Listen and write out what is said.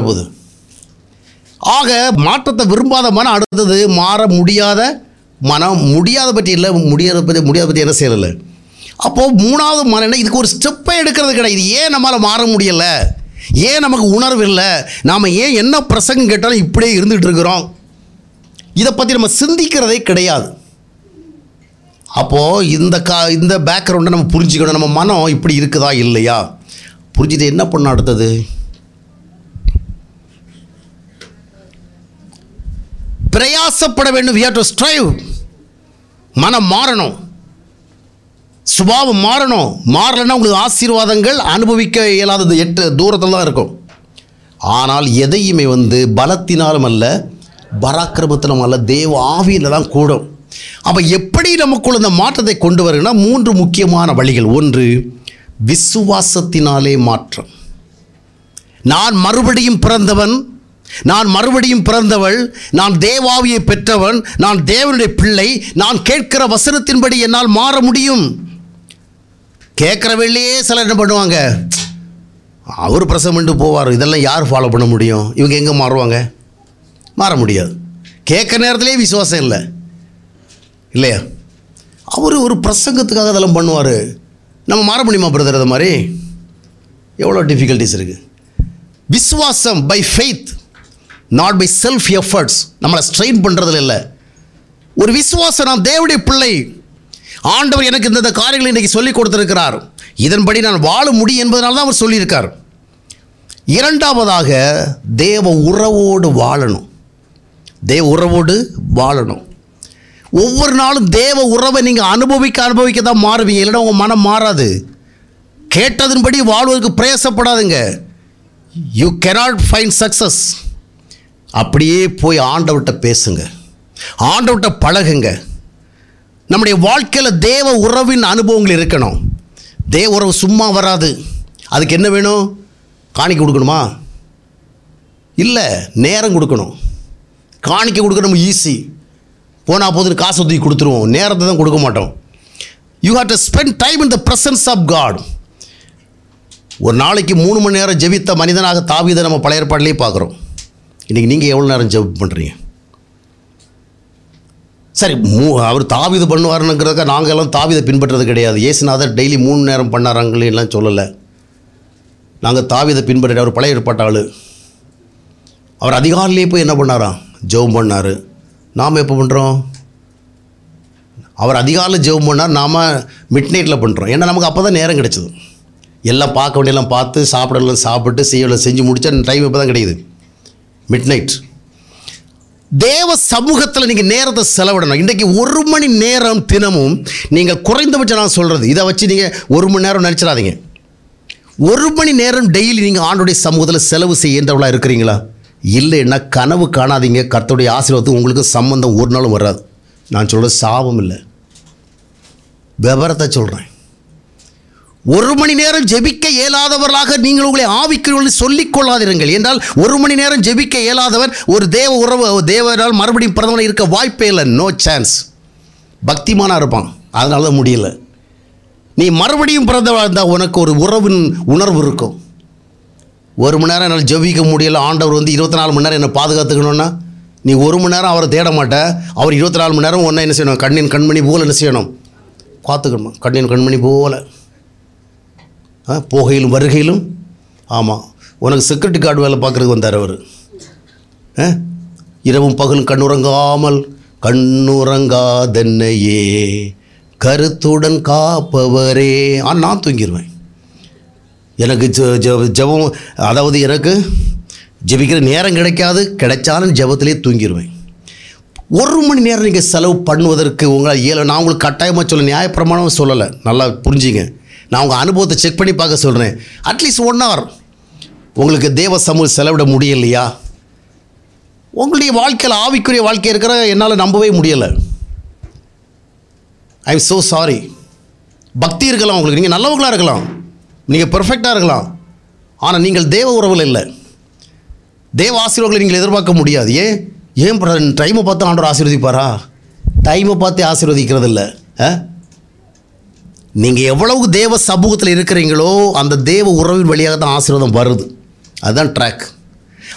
மாறப்போகுது ஆக மாற்றத்தை விரும்பாத மனம் அடுத்தது மாற முடியாத மனம் முடியாத பற்றி இல்லை முடியாத பற்றி முடியாத பற்றி என்ன செய்யலை அப்போது மூணாவது மனம் என்ன இதுக்கு ஒரு ஸ்டெப்பை எடுக்கிறது கிடையாது ஏன் நம்மளால் மாற முடியலை ஏன் நமக்கு உணர்வு இல்லை நாம் ஏன் என்ன பிரசங்கம் கேட்டாலும் இப்படியே இருந்துகிட்டு இருக்கிறோம் இதை பற்றி நம்ம சிந்திக்கிறதே கிடையாது அப்போது இந்த கா இந்த பேக்ரவுண்டை நம்ம புரிஞ்சுக்கணும் நம்ம மனம் இப்படி இருக்குதா இல்லையா புரிஞ்சுட்டு என்ன பண்ண அடுத்தது பிரயாசப்பட வேண்டும் we have to strive மனம் மாறணும் சுபாவம் மாறணும் மாறலைன்னா உங்களுக்கு ஆசீர்வாதங்கள் அனுபவிக்க இயலாதது எட்டு தூரத்தில் தான் இருக்கும் ஆனால் எதையுமே வந்து பலத்தினாலும் அல்ல பராக்கிரமத்திலும் அல்ல தேவ ஆவியில் தான் கூடும் அப்போ எப்படி நமக்குள்ள இந்த மாற்றத்தை கொண்டு வருங்கன்னா மூன்று முக்கியமான வழிகள் ஒன்று விசுவாசத்தினாலே மாற்றம் நான் மறுபடியும் பிறந்தவன் நான் மறுபடியும் பிறந்தவள் நான் தேவாவியை பெற்றவன் நான் தேவனுடைய பிள்ளை நான் கேட்கிற வசனத்தின்படி என்னால் மாற முடியும் கேட்குற வெள்ளையே சிலர் என்ன பண்ணுவாங்க அவர் பிரசவம் பண்ணிட்டு போவார் இதெல்லாம் யார் ஃபாலோ பண்ண முடியும் இவங்க எங்கே மாறுவாங்க மாற முடியாது கேட்குற நேரத்திலே விசுவாசம் இல்லை இல்லையா அவர் ஒரு பிரசங்கத்துக்காக அதெல்லாம் பண்ணுவார் நம்ம மாற முடியுமா பிரதர் அது மாதிரி எவ்வளோ டிஃபிகல்ட்டிஸ் இருக்குது விசுவாசம் by faith not by self efforts நம்மளை ஸ்ட்ரெயின் பண்ணுறதுல இல்லை ஒரு விசுவாசம் நான் தேவனுடைய பிள்ளை ஆண்டவர் எனக்கு இந்த இந்த காரியங்களை இன்றைக்கி சொல்லிக் கொடுத்திருக்கிறார் இதன்படி நான் வாழ முடியும் என்பதனால தான் அவர் சொல்லியிருக்கார் இரண்டாவதாக தேவ உறவோடு வாழணும் தேவ உறவோடு வாழணும் ஒவ்வொரு நாளும் தேவ உறவை நீங்கள் அனுபவிக்க அனுபவிக்க தான் மாறுவீங்க இல்லைன்னா உங்கள் மனம் மாறாது கேட்டதன்படி வாழ்வதற்கு பிரயாசப்படாதுங்க யூ cannot ஃபைண்ட் சக்ஸஸ் அப்படியே போய் ஆண்டவர்கிட்ட பேசுங்க ஆண்டவர்கிட்ட பழகுங்க நம்முடைய வாழ்க்கையில் தேவ உறவின் அனுபவங்கள் இருக்கணும் தேவ உறவு சும்மா வராது அதுக்கு என்ன வேணும் காணிக்க கொடுக்கணுமா இல்லை நேரம் கொடுக்கணும் காணிக்க கொடுக்கணும் ஈஸி போனால் போதுன்னு காசு தூக்கி கொடுத்துருவோம் நேரத்தை தான் கொடுக்க மாட்டோம் you have to spend time in the presence of God ஒரு நாளைக்கு மூணு மணி நேரம் ஜெபித்த மனிதனாக தாவிதை நம்ம பழைய ஏற்பாட்டிலேயே பார்க்குறோம் இன்றைக்கி நீங்கள் எவ்வளோ நேரம் ஜெபம் பண்ணுறீங்க சரி மூ அவர் தாவிது பண்ணுவாருங்கிறதுக்க நாங்கள் எல்லாம் தாவிதை பின்பற்றுறது கிடையாது ஏசுநாதர் டெய்லி மூணு நேரம் பண்ணாராங்களே எல்லாம் சொல்லலை நாங்கள் தாவிதை பின்பற்ற அவர் பழைய ஏற்பாட்டு ஆளு அவர் அதிகாலையிலே போய் என்ன பண்ணாராம் ஜெபம் பண்ணார் நாம் எப்போ பண்ணுறோம் அவர் அதிகாலையில் ஜெபம் பண்ணார் நாம் மிட் நைட்டில் பண்ணுறோம் ஏன்னா நமக்கு அப்போ தான் நேரம் கிடைச்சது எல்லாம் பார்க்க வேண்டியெல்லாம் பார்த்து சாப்பிடலாம் சாப்பிட்டு செய்யலாம் செஞ்சு முடிச்சா டைம் இப்போ தான் கிடைக்குது மிட் நைட் தேவ சமூகத்தில் நீங்கள் நேரத்தை செலவிடணும் இன்றைக்கி ஒரு மணி நேரம் தினமும் நீங்கள் குறைந்தபட்சம் நான் சொல்கிறது இதை வச்சு நீங்கள் ஒரு மணி நேரம் நினச்சிடாதீங்க ஒரு மணி நேரம் டெய்லி நீங்கள் ஆண்டுடைய சமூகத்தில் செலவு செய்யன்றவளாக இருக்கிறீங்களா இல்லைன்னா கனவு காணாதீங்க கர்த்தருடைய ஆசீர்வாதத்துக்கு உங்களுக்கு சம்பந்தம் ஒரு நாளும் வராது நான் சொல்கிறது சாபம் இல்லை விவரத்தை சொல்கிறேன் ஒரு மணி நேரம் ஜெபிக்க இயலாதவர்களாக நீங்கள் உங்களை ஆவிக்கிறவர்கள் சொல்லிக் கொள்ளாதிருங்கள் என்றால் ஒரு மணி நேரம் ஜெபிக்க இயலாதவர் ஒரு தேவ உறவு தேவனால் மறுபடியும் பிரதமர் இருக்க வாய்ப்பே இல்லை நோ சான்ஸ் பக்திமானாக இருப்பான் அதனால தான் முடியல நீ மறுபடியும் பிறந்தவா இருந்தால் உனக்கு ஒரு உறவின் உணர்வு இருக்கும் ஒரு மணி நேரம் என்னால் ஜெபிக்க முடியல ஆண்டவர் வந்து இருபத்தி நாலு மணி நேரம் என்னை பாதுகாத்துக்கணும்னா நீ ஒரு மணி நேரம் அவரை தேட மாட்ட அவர் இருபத்தி நாலு மணி நேரம் ஒன்றா என்ன செய்யணும் கண்ணின் கண்மணி போல் என்ன செய்யணும் பார்த்துக்கணுமா கண்ணின் கண்மணி போல் ஆ, போகையிலும் வருகையிலும் ஆமாம் உனக்கு செக்யூரிட்டி கார்டு வேலை பார்க்குறதுக்கு வந்தார் அவர் ஆ? இரவும் பகலும் கண்ணுறங்காமல் கண்ணுறங்காதென்னையே கருத்துடன் காப்பவரே ஆ நான் தூங்கிடுவேன் எனக்கு ஜெ- ஜெ- ஜெபம் அதாவது எனக்கு ஜெபிக்கிற நேரம் கிடைக்காது கிடைச்சாலும் ஜெபத்திலே தூங்கிடுவேன் ஒரு மணி நேரம் நீங்கள் செலவு பண்ணுவதற்கு உங்களால் இயல நான் உங்களுக்கு கட்டாயமாக சொல்ல நியாயப்பிரமாணம் சொல்லலை நல்லா புரிஞ்சுங்க நான் உங்கள் அனுபவத்தை செக் பண்ணி பார்க்க சொல்கிறேன் அட்லீஸ்ட் ஒன் hour உங்களுக்கு தேவ சமூக செலவிட முடியலையா உங்களுடைய வாழ்க்கையில் ஆவிக்குரிய வாழ்க்கை இருக்கிற என்னால் நம்பவே முடியலை ஐ எம் ஸோ சாரி பக்தி இருக்கலாம் உங்களுக்கு நீங்கள் நல்லவங்களாக இருக்கலாம் நீங்கள் பெர்ஃபெக்டாக இருக்கலாம் ஆனால் நீங்கள் தேவ உறவில் இல்லை தேவ ஆசீர்வாதங்களை நீங்கள் எதிர்பார்க்க முடியாது ஏன் ஏன் டைமை பார்த்து ஆண்டவர் ஆசீர்வதிப்பாரா டைமை பார்த்து ஆசீர்வதிக்கிறது இல்லை நீங்கள் எவ்வளவு தேவ சமூகத்தில் இருக்கிறீங்களோ அந்த தேவ உறவின் வழியாக தான் ஆசீர்வாதம் வருது அதுதான் ட்ராக்